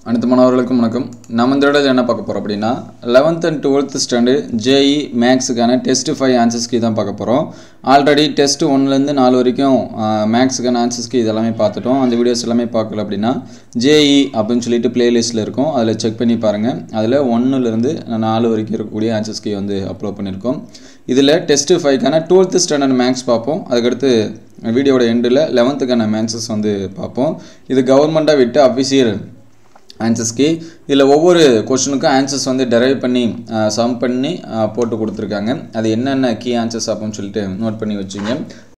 அனைத்து மாணவர்களுக்கும் வணக்கம் நம்ம இந்த இடத்துல என்ன பார்க்க போகிறோம் அப்படின்னா eleventh and twelfth standard JEE மேக்ஸுக்கான டெஸ்ட் ஃபைவ் ஆன்சர்ஸ் கீ தான் பார்க்க போகிறோம் ஆல்ரெடி டெஸ்ட் ஒன்லேருந்து நாலு வரைக்கும் மேக்ஸுக்கான ஆன்சர்ஸ் கீ இதெல்லாமே பார்த்துட்டோம் அந்த வீடியோஸ் எல்லாமே பார்க்கல அப்படின்னா ஜேஇ அப்படின்னு சொல்லிட்டு பிளேலிஸ்ட்டில் இருக்கும் அதில் செக் பண்ணி பாருங்கள் அதில் ஒன்றுலேருந்து நாலு வரைக்கும் இருக்கக்கூடிய ஆன்சர்ஸ் கீ வந்து அப்லோட் பண்ணியிருக்கோம் இதில் டெஸ்ட்டு ஃபைவ்க்கான டுவெல்த்து ஸ்டாண்டர்ட் மேக்ஸ் பார்ப்போம் அதுக்கடுத்து வீடியோட எண்டில் லெவன்த்துக்கான மேக்ஸஸ் வந்து பார்ப்போம் இது கவர்மெண்ட்டாக விட்டு அஃபிஷியல் ஆன்சர்ஸ்க்கு இதில் ஒவ்வொரு கொஷனுக்கும் ஆன்சர்ஸ் வந்து டெரைவ் பண்ணி சம் பண்ணி அஹ், போட்டு கொடுத்துருக்காங்க அது என்னென்ன கீ ஆன்சர்ஸ் அப்படின்னு சொல்லிட்டு நோட் பண்ணி வச்சுங்க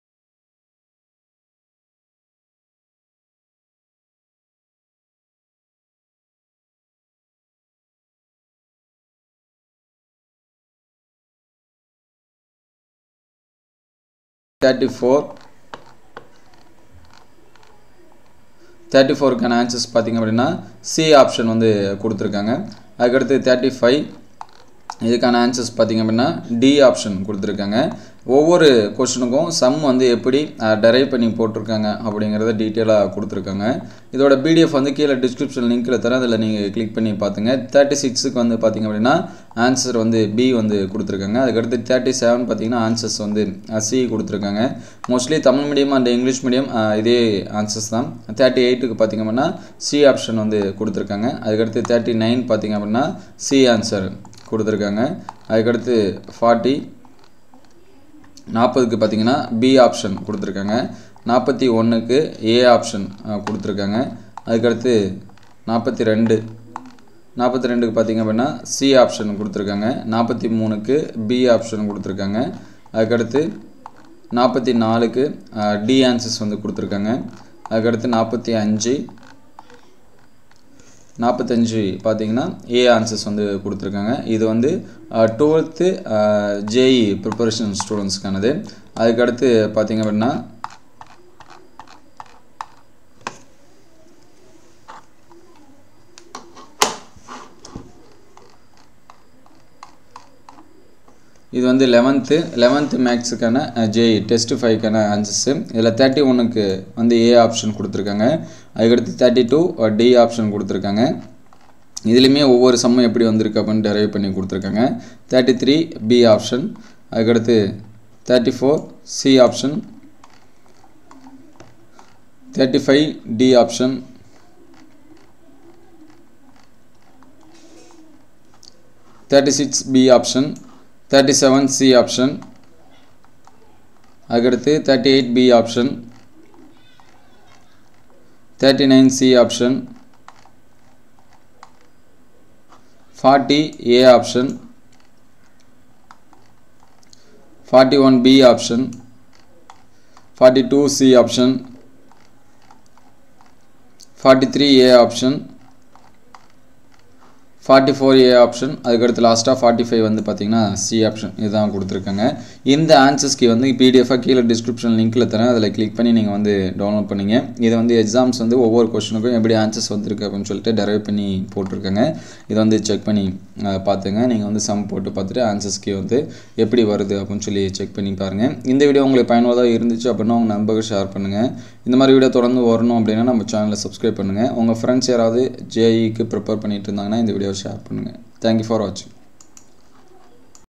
தேர்ட்டி ஃபோர் தேர்ட்டி ஃபோருக்கான ஆன்சர்ஸ் பார்த்தீங்க அப்படின்னா சி ஆப்ஷன் வந்து கொடுத்துருக்காங்க அதுக்கடுத்து தேர்ட்டி ஃபைவ் இதுக்கான ஆன்சர்ஸ் பார்த்தீங்க அப்படின்னா டி ஆப்ஷன் கொடுத்துருக்காங்க ஒவ்வொரு கொஷனுக்கும் சம் வந்து எப்படி டெரைவ் பண்ணி போட்டிருக்காங்க அப்படிங்கிறத டீட்டெயிலாக கொடுத்துருக்காங்க இதோட பிடிஎஃப் வந்து கீழே டிஸ்கிரிப்ஷன் லிங்க்கில் தரேன் அதில் நீங்கள் கிளிக் பண்ணி பார்த்துங்க தேர்ட்டி சிக்ஸுக்கு வந்து பார்த்தீங்க அப்படின்னா ஆன்சர் வந்து பி வந்து கொடுத்துருக்காங்க அதுக்கடுத்து தேர்ட்டி செவன் பார்த்தீங்கன்னா ஆன்சர்ஸ் வந்து சி கொடுத்துருக்காங்க mostly Tamil medium and English medium இதே ஆன்சர்ஸ் தான் தேர்ட்டி எயிட்டுக்கு பார்த்தீங்க அப்படின்னா சி ஆப்ஷன் வந்து கொடுத்துருக்காங்க அதுக்கடுத்து தேர்ட்டி நைன் பார்த்தீங்க அப்படின்னா சி ஆன்சர் கொடுத்துருக்காங்க அதுக்கடுத்து ஃபார்ட்டி நாற்பதுக்கு பார்த்தீங்கன்னா பி ஆப்ஷன் கொடுத்துருக்காங்க நாற்பத்தி ஒன்றுக்கு ஏ ஆப்ஷன் கொடுத்துருக்காங்க அதுக்கடுத்து நாற்பத்தி ரெண்டு நாற்பத்தி ரெண்டுக்கு பார்த்தீங்க அப்படின்னா சி ஆப்ஷன் கொடுத்துருக்காங்க நாற்பத்தி மூணுக்கு பி ஆப்ஷன் கொடுத்துருக்காங்க அதுக்கடுத்து நாற்பத்தி நாலுக்கு டி ஆன்சர்ஸ் வந்து கொடுத்துருக்காங்க அதுக்கடுத்து நாற்பத்தி அஞ்சு நாற்பத்தஞ்சு பார்த்தீங்கன்னா ஏ ஆன்சர்ஸ் வந்து கொடுத்துருக்காங்க இது வந்து டுவெல்த்து ஜேஇ ப்ரிப்பரேஷன் ஸ்டூடெண்ட்ஸ்க்கானது அதுக்கடுத்து பார்த்தீங்க அப்படின்னா இது வந்து லெவன்த்து லெவன்த்து மேக்ஸுக்கான ஜேஇ டெஸ்ட் ஃபைவ்க்கான ஆன்சர்ஸு இதில் தேர்ட்டி ஒன்றுக்கு வந்து ஏ ஆப்ஷன் கொடுத்துருக்காங்க அதுக்கடுத்து தேர்ட்டி டூ டி ஆப்ஷன் கொடுத்துருக்காங்க இதுலேயுமே ஒவ்வொரு சம்மும் எப்படி வந்திருக்கு அப்படின்னு டெரைவ் பண்ணி கொடுத்துருக்காங்க தேர்ட்டி த்ரீ பி ஆப்ஷன் அதுக்கடுத்து thirty four C option thirty five D option thirty six B option thirty seven C option அதுக்கடுத்து thirty eight B option thirty nine C option forty A option forty one B option forty two C option forty three A option forty four A option அதுக்கடுத்து லாஸ்ட்டாக forty five வந்து பார்த்தீங்கன்னா C option இதுதான் கொடுத்துருக்காங்க இந்த ஆன்சர்ஸ்க்கு வந்து பிடிஎஃபாக கீழே டிஸ்கிரிப்ஷன் லிங்க்கில் தரேன் அதில் கிளிக் பண்ணி நீங்கள் வந்து டவுன்லோட் பண்ணிங்க இதை வந்து எக்ஸாம்ஸ் வந்து ஒவ்வொரு கொஷனுக்கும் எப்படி ஆன்சர்ஸ் வந்திருக்கு அப்படின்னு சொல்லிட்டு டெரைவ் பண்ணி போட்டிருக்காங்க இதை வந்து செக் பண்ணி அஹ், பார்த்துங்க நீங்கள் வந்து சம் போட்டு பார்த்துட்டு ஆன்சர்ஸ்க்கு வந்து எப்படி வருது அப்படின்னு சொல்லி செக் பண்ணி பாருங்கள் இந்த வீடியோ உங்களுக்கு பயனுள்ளதாக இருந்துச்சு அப்படின்னா உங்கள் நண்பர்கள் ஷேர் பண்ணுங்கள் இந்த மாதிரி வீடியோ தொடர்ந்து வரணும் அப்படின்னா நம்ம சேனலை சப்ஸ்கிரைப் பண்ணுங்கள் உங்கள் ஃப்ரெண்ட்ஸ் யாராவது ஜேஇக்கு ப்ரிப்பேர் பண்ணிட்டு இருந்தாங்கன்னா இந்த வீடியோ ஷேர் பண்ணுங்கள் தேங்க்யூ ஃபார் வாட்சிங்